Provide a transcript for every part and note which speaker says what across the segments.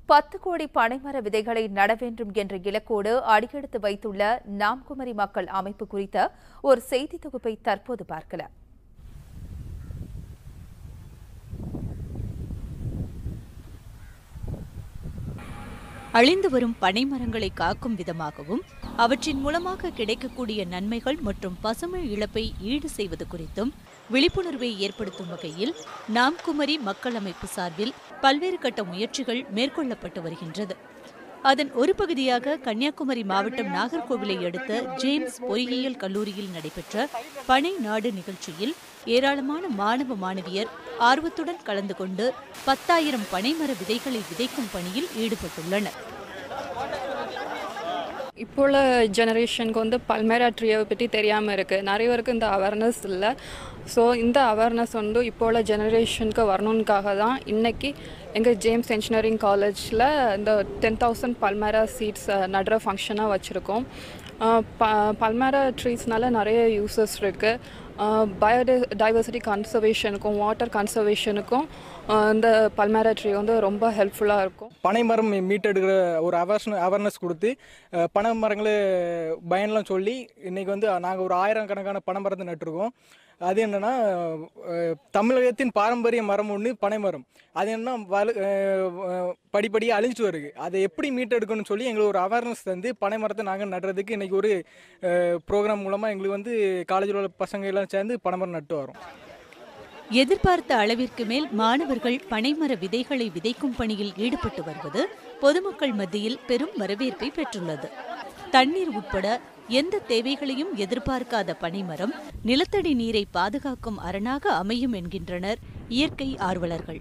Speaker 1: பத்து கோடி பனைமர விதைகளை நட வேண்டும் என்ற இலக்கோடு அடியெடுத்து வைத்துள்ள நாம் குமரி மக்கள் அமைப்பு குறித்த ஒரு செய்தி தொகுப்பை தற்போது பார்க்கலாம்
Speaker 2: அழிந்து வரும் பனைமரங்களை காக்கும் விதமாகவும் அவற்றின் மூலமாக கிடைக்கக்கூடிய நன்மைகள் மற்றும் பசுமை இழப்பை ஈடு செய்வது குறித்தும் விழிப்புணர்வை ஏற்படுத்தும் வகையில் நாம் குமரி மக்கள் அமைப்பு சார்பில் பல்வேறு கட்ட முயற்சிகள் மேற்கொள்ளப்பட்டு வருகின்றது அதன் ஒரு பகுதியாக கன்னியாகுமரி மாவட்டம் நாகர்கோவிலை அடுத்த ஜேம்ஸ் பொறியியல் கல்லூரியில் நடைபெற்ற பனை நாடு நிகழ்ச்சியில் ஏராளமான மாணவ மாணவியர் ஆர்வத்துடன் கலந்து கொண்டு பத்தாயிரம் பனைமர விதைகளை விதைக்கும் பணியில் ஈடுபட்டுள்ளனர்
Speaker 3: இப்போ உள்ள ஜெனரேஷனுக்கு வந்து பல்மேரா ட்ரீயை பற்றி தெரியாமல் இருக்குது நிறைய பேருக்கு இந்த அவேர்னஸ் இல்லை ஸோ இந்த அவேர்னஸ் வந்து இப்போ உள்ள ஜெனரேஷனுக்கு வரணுன்னுக்காக தான் இன்றைக்கி எங்கள் ஜேம்ஸ் இன்ஜினியரிங் காலேஜில் இந்த டென் தௌசண்ட் பல்மேரா சீட்ஸ் நடுற ஃபங்க்ஷனாக வச்சுருக்கோம் ப பல்மேரா ட்ரீஸ்னால நிறைய யூசஸ் இருக்குது பயோடை டைவர்சிட்டி கன்சர்வேஷனுக்கும் வாட்டர் கன்சர்வேஷனுக்கும் இந்த பல்மேரா ட்ரீ வந்து ரொம்ப ஹெல்ப்ஃபுல்லாக இருக்கும்
Speaker 4: பனை மரம் மீட்டெடுக்கிற ஒரு அவேர்ஸ் அவேர்னஸ் கொடுத்து அஹ், பனை மரங்களை பயன்லாம் சொல்லி இன்றைக்கி வந்து நாங்கள் ஒரு ஆயிரம் கணக்கான பனை மரத்தை நட்டிருக்கோம் அது என்னென்னா தமிழகத்தின் பாரம்பரிய மரம் ஒன்று பனை மரம் அது என்ன வலு அஹ், படிப்படியாக அழிஞ்சிட்டு வருது அதை எப்படி மீட்டெடுக்கணும்னு சொல்லி எங்களுக்கு ஒரு அவேர்னஸ் தந்து பனை மரத்தை நாங்கள் நடுறதுக்கு இன்றைக்கி ஒரு ப்ரோக்ராம் மூலமாக எங்களுக்கு வந்து காலேஜில் உள்ள பசங்க எல்லாம் சேர்ந்து பனை மரம் நட்டு வரோம்
Speaker 2: எதிர்பார்த்த அளவிற்கு மேல் மாணவர்கள் பனைமர விதைகளை விதைக்கும் பணியில் ஈடுபட்டு வருவது பொதுமக்கள் மத்தியில் பெரும் வரவேற்பை பெற்றுள்ளது தண்ணீர் உட்பட எந்த தேவைகளையும் எதிர்பார்க்காத பனைமரம் நிலத்தடி நீரை பாதுகாக்கும் அரணாக அமையும் என்கின்றனர் இயற்கை ஆர்வலர்கள்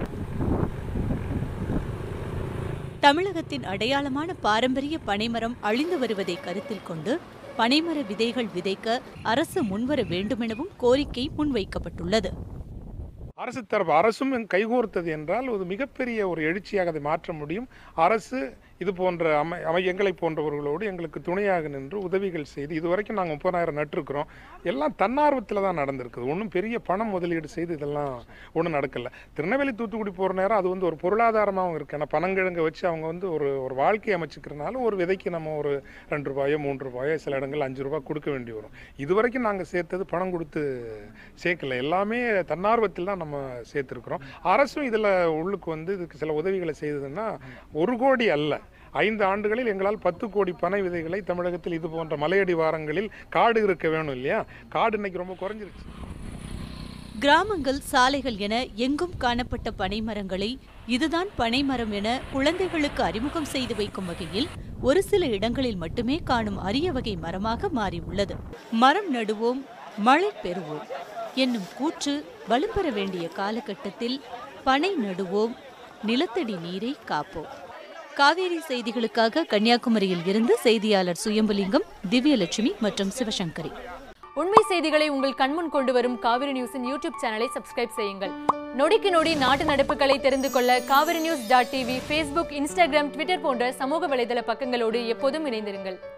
Speaker 2: தமிழகத்தின் அடையாளமான பாரம்பரிய பனைமரம் அழிந்து வருவதை கருத்தில் கொண்டு பனைமர விதைகள் விதைக்க அரசு முன்வர வேண்டுமெனவும் கோரிக்கை முன்வைக்கப்பட்டுள்ளது
Speaker 5: அரசு தரப்பு அரசும் கைகோர்த்தது என்றால் ஒரு மிகப்பெரிய ஒரு எழுச்சியாக அதை மாற்ற முடியும் அரசு இது போன்ற அமை அமை எங்களை போன்றவர்களோடு எங்களுக்கு துணையாக நின்று உதவிகள் செய்து இதுவரைக்கும் நாங்கள் முப்பதாயிரம் நட்டிருக்கிறோம் எல்லாம் தன்னார்வத்தில் தான் நடந்திருக்குது ஒன்றும் பெரிய பணம் முதலீடு செய்து இதெல்லாம் ஒன்றும் நடக்கல திருநெல்வேலி தூத்துக்குடி போகிற நேரம் அது வந்து ஒரு பொருளாதாரமாகவும் இருக்குது ஏன்னா பனங்கிழங்கை வச்சு அவங்க வந்து ஒரு ஒரு வாழ்க்கையை அமைச்சுக்கிறனால ஒரு விதைக்கு நம்ம ஒரு ரெண்டு ரூபாயோ மூன்று ரூபாயோ சில இடங்கள் அஞ்சு ரூபாய் கொடுக்க வேண்டி வரும் இதுவரைக்கும் நாங்கள் சேர்த்தது பணம் கொடுத்து சேர்க்கல எல்லாமே தன்னார்வத்தில் தான் நம்ம சேர்த்துருக்குறோம் அரசும் இதில் உள்ளுக்கு வந்து இதுக்கு சில உதவிகளை செய்ததுன்னா ஒரு கோடி அல்ல ஐந்து ஆண்டுகளில் எங்களால் பத்து கோடி பனை விதைகளை தமிழகத்தில் இது போன்ற மலையடி வாரங்களில் காடு இருக்க வேணும் இல்லையா காடு இன்னைக்கு ரொம்ப குறைஞ்சிருச்சு
Speaker 2: கிராமங்கள் சாலைகள் என எங்கும் காணப்பட்ட பனைமரங்களை இதுதான் பனைமரம் என குழந்தைகளுக்கு அறிமுகம் செய்து வைக்கும் வகையில் ஒரு சில இடங்களில் மட்டுமே காணும் அரிய வகை மரமாக மாறியுள்ளது மரம் நடுவோம் மழை பெறுவோம் என்னும் கூற்று வலுப்பெற வேண்டிய காலகட்டத்தில் பனை நடுவோம் நிலத்தடி நீரை காப்போம் காவேரி செய்திகளுக்காக கன்னியாகுமரியில் இருந்து செய்தியாளர் சுயம்புலிங்கம் திவ்யலட்சுமி மற்றும் சிவசங்கரி
Speaker 6: உண்மை செய்திகளை உங்கள் கண்முன் கொண்டு வரும் காவிரி நியூஸின் யூடியூப் சேனலை சப்ஸ்கிரைப் செய்யுங்கள் நொடிக்கு நொடி நாட்டு நடப்புகளை தெரிந்து கொள்ள Kaveri news dot TV Facebook Instagram Twitter போன்ற சமூக வலைதள பக்கங்களோடு எப்போதும் இணைந்திருங்கள்